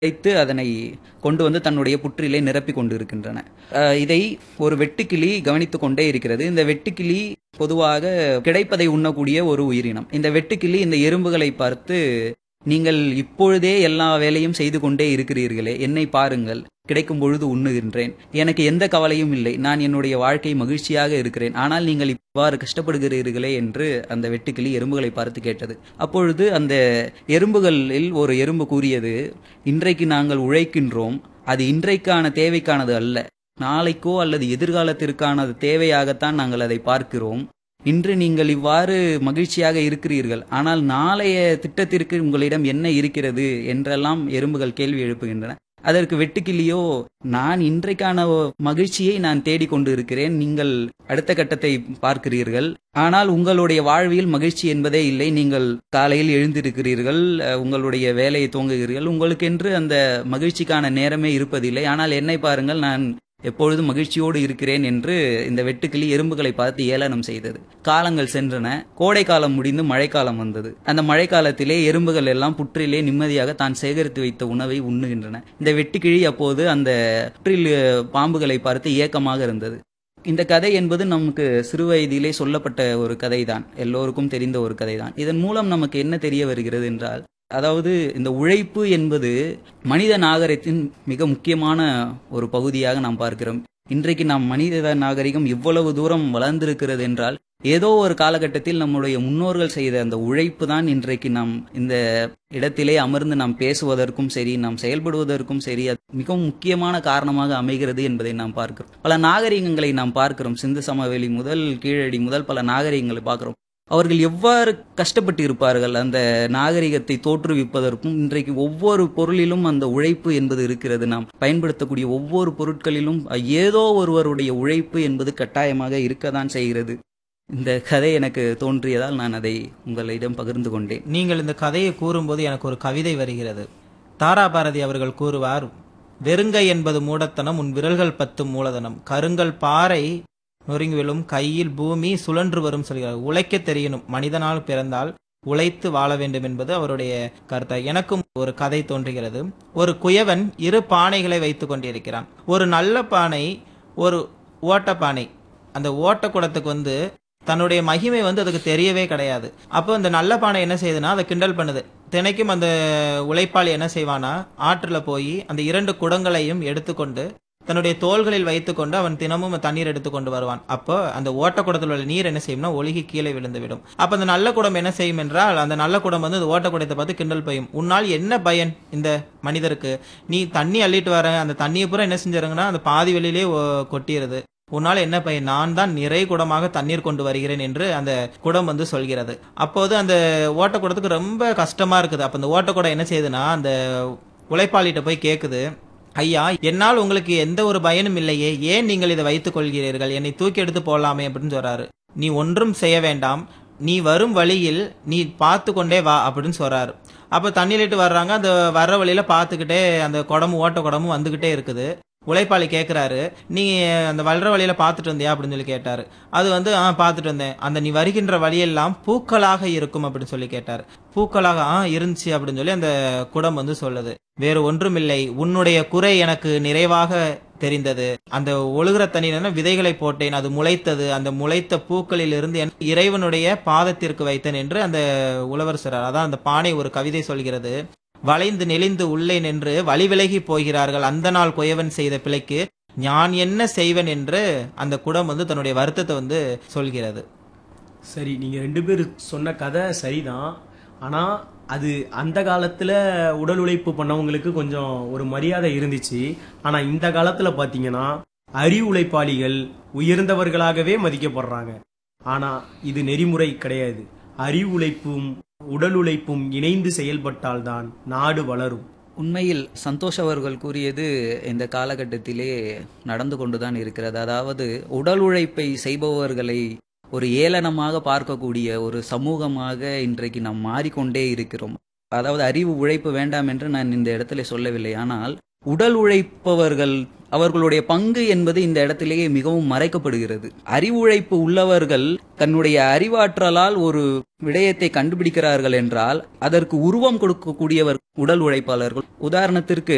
வைத்து அதனை கொண்டு வந்து தன்னுடைய புற்றிலே நிரப்பிக் கொண்டிருக்கின்றன அஹ் இதை ஒரு வெட்டுக்கிளி கவனித்துக் கொண்டே இருக்கிறது இந்த வெட்டுக்கிளி பொதுவாக கிடைப்பதை உண்ணக்கூடிய ஒரு உயிரினம் இந்த வெட்டுக்கிளி இந்த எறும்புகளை பார்த்து நீங்கள் இப்பொழுதே எல்லா வேலையும் செய்து கொண்டே இருக்கிறீர்களே என்னை பாருங்கள் கிடைக்கும் பொழுது உண்ணுகின்றேன் எனக்கு எந்த கவலையும் இல்லை நான் என்னுடைய வாழ்க்கை மகிழ்ச்சியாக இருக்கிறேன் ஆனால் நீங்கள் இவ்வாறு கஷ்டப்படுகிறீர்களே என்று அந்த வெட்டுக்கிளி எறும்புகளை பார்த்து கேட்டது அப்பொழுது அந்த எறும்புகளில் ஒரு எறும்பு கூறியது இன்றைக்கு நாங்கள் உழைக்கின்றோம் அது இன்றைக்கான தேவைக்கானது அல்ல நாளைக்கோ அல்லது எதிர்காலத்திற்கானது தேவையாகத்தான் நாங்கள் அதை பார்க்கிறோம் இன்று நீங்கள் இவ்வாறு மகிழ்ச்சியாக இருக்கிறீர்கள் ஆனால் நாளைய திட்டத்திற்கு உங்களிடம் என்ன இருக்கிறது என்றெல்லாம் எறும்புகள் கேள்வி எழுப்புகின்றன அதற்கு வெட்டுக்கிளியோ நான் இன்றைக்கான மகிழ்ச்சியை நான் தேடிக்கொண்டு இருக்கிறேன் நீங்கள் அடுத்த கட்டத்தை பார்க்கிறீர்கள் ஆனால் உங்களுடைய வாழ்வில் மகிழ்ச்சி என்பதே இல்லை நீங்கள் காலையில் எழுந்திருக்கிறீர்கள் அஹ், உங்களுடைய வேலையை துவங்குகிறீர்கள் உங்களுக்கென்று அந்த மகிழ்ச்சிக்கான நேரமே இருப்பதில்லை ஆனால் என்னை பாருங்கள் நான் எப்பொழுதும் மகிழ்ச்சியோடு இருக்கிறேன் என்று இந்த வெட்டுக்கிளி எறும்புகளை பார்த்து ஏளனம் செய்தது காலங்கள் சென்றன கோடை காலம் முடிந்து மழைக்காலம் வந்தது அந்த மழைக்காலத்திலே எறும்புகள் எல்லாம் புற்றிலே நிம்மதியாக தான் சேகரித்து வைத்த உணவை உண்ணுகின்றன இந்த வெட்டுக்கிளி அப்போது அந்த புற்றில் அஹ், பாம்புகளை பார்த்து ஏக்கமாக இருந்தது இந்த கதை என்பது நமக்கு சிறு வயதிலே சொல்லப்பட்ட ஒரு கதைதான் எல்லோருக்கும் தெரிந்த ஒரு கதைதான் இதன் மூலம் நமக்கு என்ன தெரிய வருகிறது என்றால் அதாவது இந்த உழைப்பு என்பது மனித நாகரிகத்தின் மிக முக்கியமான ஒரு பகுதியாக நாம் பார்க்கிறோம் இன்றைக்கு நாம் மனித நாகரிகம் இவ்வளவு தூரம் வளர்ந்திருக்கிறது என்றால் ஏதோ ஒரு காலகட்டத்தில் நம்முடைய முன்னோர்கள் செய்த அந்த உழைப்பு தான் இன்றைக்கு நாம் இந்த இடத்திலே அமர்ந்து நாம் பேசுவதற்கும் சரி நாம் செயல்படுவதற்கும் சரி அது மிகவும் முக்கியமான காரணமாக அமைகிறது என்பதை நாம் பார்க்கிறோம் பல நாகரிகங்களை நாம் பார்க்கிறோம் சிந்து சமவெளி முதல் கீழடி முதல் பல நாகரிகங்களை பார்க்கிறோம் அவர்கள் எவ்வாறு கஷ்டப்பட்டு இருப்பார்கள் அந்த நாகரிகத்தை தோற்றுவிப்பதற்கும் இன்றைக்கு ஒவ்வொரு பொருளிலும் அந்த உழைப்பு என்பது இருக்கிறது நாம் பயன்படுத்தக்கூடிய ஒவ்வொரு பொருட்களிலும் ஏதோ ஒருவருடைய உழைப்பு என்பது கட்டாயமாக இருக்கத்தான் செய்கிறது இந்த கதை எனக்கு தோன்றியதால் நான் அதை உங்களிடம் பகிர்ந்து கொண்டேன் நீங்கள் இந்த கதையை கூறும்போது எனக்கு ஒரு கவிதை வருகிறது தாரா பாரதி அவர்கள் கூறுவார் வெறுங்கை என்பது மூடத்தனம் உன் விரல்கள் பத்தும் மூலதனம் கருங்கல் பாறை நொறுங்கி விழும் கையில் பூமி சுழன்று வரும் சொல்கிறார் உழைக்க தெரியணும் மனிதனால் பிறந்தால் உழைத்து வாழ வேண்டும் என்பது அவருடைய கருத்தா எனக்கும் ஒரு கதை தோன்றுகிறது ஒரு குயவன் இரு பானைகளை வைத்துக் கொண்டிருக்கிறான் ஒரு நல்ல பானை ஒரு ஓட்ட பானை அந்த ஓட்ட குடத்துக்கு வந்து தன்னுடைய மகிமை வந்து அதுக்கு தெரியவே கிடையாது அப்போ அந்த நல்ல பானை என்ன செய்யுதுன்னா அதை கிண்டல் பண்ணுது தினைக்கும் அந்த உழைப்பாளி என்ன செய்வானா ஆற்றுல போய் அந்த இரண்டு குடங்களையும் எடுத்துக்கொண்டு தன்னுடைய தோள்களில் வைத்துக்கொண்டு அவன் தினமும் தண்ணீர் எடுத்துக்கொண்டு வருவான் அப்போ அந்த ஓட்ட குடத்தில் உள்ள நீர் என்ன செய்யும்னா ஒழுகி கீழே விழுந்து விடும் அப்ப அந்த நல்ல குடம் என்ன செய்யும் என்றால் அந்த நல்ல குடம் வந்து அந்த ஓட்ட குடத்தை பார்த்து கிண்டல் பெய்யும் உன்னால் என்ன பயன் இந்த மனிதருக்கு நீ தண்ணி அள்ளிட்டு வர அந்த தண்ணியை பூரா என்ன செஞ்சிருங்கன்னா அந்த பாதி வெளியிலே ஒ- கொட்டிடுது உன்னால் என்ன பையன் நான் தான் நிறை குடமாக தண்ணீர் கொண்டு வருகிறேன் என்று அந்த குடம் வந்து சொல்கிறது அப்போது அந்த ஓட்ட குடத்துக்கு ரொம்ப கஷ்டமா இருக்குது அப்ப அந்த ஓட்ட குடம் என்ன செய்யுதுன்னா அந்த உழைப்பாளிகிட்ட போய் கேக்குது ஐயா என்னால் உங்களுக்கு எந்த ஒரு பயனும் இல்லையே ஏன் நீங்கள் இதை வைத்துக் கொள்கிறீர்கள் என்னை தூக்கி எடுத்து போடலாமே அப்படின்னு சொல்றாரு நீ ஒன்றும் செய்ய வேண்டாம் நீ வரும் வழியில் நீ பார்த்து கொண்டே வா அப்படின்னு சொல்றாரு அப்ப தண்ணியிலிட்டு வர்றாங்க அந்த வர்ற வழியில பார்த்துக்கிட்டே அந்த குடமும் ஓட்ட குடமும் வந்துகிட்டே இருக்குது உழைப்பாளி கேட்குறாரு நீ அந்த வளர வழியில பார்த்துட்டு வந்தியா அப்படின்னு சொல்லி கேட்டாரு அது வந்து ஆ பார்த்துட்டு வந்தேன் அந்த நீ வருகின்ற வழியெல்லாம் பூக்களாக இருக்கும் அப்படின்னு சொல்லி கேட்டாரு பூக்களாக ஆ இருந்துச்சு அப்படின்னு சொல்லி அந்த குடம் வந்து சொல்லுது வேறு ஒன்றுமில்லை உன்னுடைய குறை எனக்கு நிறைவாக தெரிந்தது அந்த ஒழுகிற தண்ணீர் விதைகளை போட்டேன் அது முளைத்தது அந்த முளைத்த பூக்களில் இருந்து என் இறைவனுடைய பாதத்திற்கு வைத்தேன் என்று அந்த உழவர் சொல்றார் அதான் அந்த பானை ஒரு கவிதை சொல்கிறது வளைந்து நெளிந்து உள்ளே நின்று வழி விலகி போகிறார்கள் அந்த நாள் குயவன் செய்த பிழைக்கு நான் என்ன செய்வேன் என்று அந்த குடம் வந்து தன்னுடைய வருத்தத்தை வந்து சொல்கிறது சரி நீங்க ரெண்டு பேர் சொன்ன கதை சரிதான் ஆனா அது அந்த காலத்துல உடல் உழைப்பு பண்ணவங்களுக்கு கொஞ்சம் ஒரு மரியாதை இருந்துச்சு ஆனா இந்த காலத்துல பாத்தீங்கன்னா அறிவு உழைப்பாளிகள் உயர்ந்தவர்களாகவே மதிக்கப்படுறாங்க ஆனா இது நெறிமுறை கிடையாது அறிவு உழைப்பும் உடல் உழைப்பும் இணைந்து செயல்பட்டால்தான் நாடு வளரும் உண்மையில் சந்தோஷ் அவர்கள் கூறியது இந்த காலகட்டத்திலே நடந்து கொண்டுதான் இருக்கிறது அதாவது உடல் உழைப்பை செய்பவர்களை ஒரு ஏளனமாக பார்க்கக்கூடிய ஒரு சமூகமாக இன்றைக்கு நாம் மாறிக்கொண்டே இருக்கிறோம் அதாவது அறிவு உழைப்பு வேண்டாம் என்று நான் இந்த இடத்துல சொல்லவில்லை ஆனால் உடல் உழைப்பவர்கள் அவர்களுடைய பங்கு என்பது இந்த இடத்திலேயே மிகவும் மறைக்கப்படுகிறது அறிவு உழைப்பு உள்ளவர்கள் தன்னுடைய அறிவாற்றலால் ஒரு விடயத்தை கண்டுபிடிக்கிறார்கள் என்றால் அதற்கு உருவம் கொடுக்கக்கூடியவர் உடல் உழைப்பாளர்கள் உதாரணத்திற்கு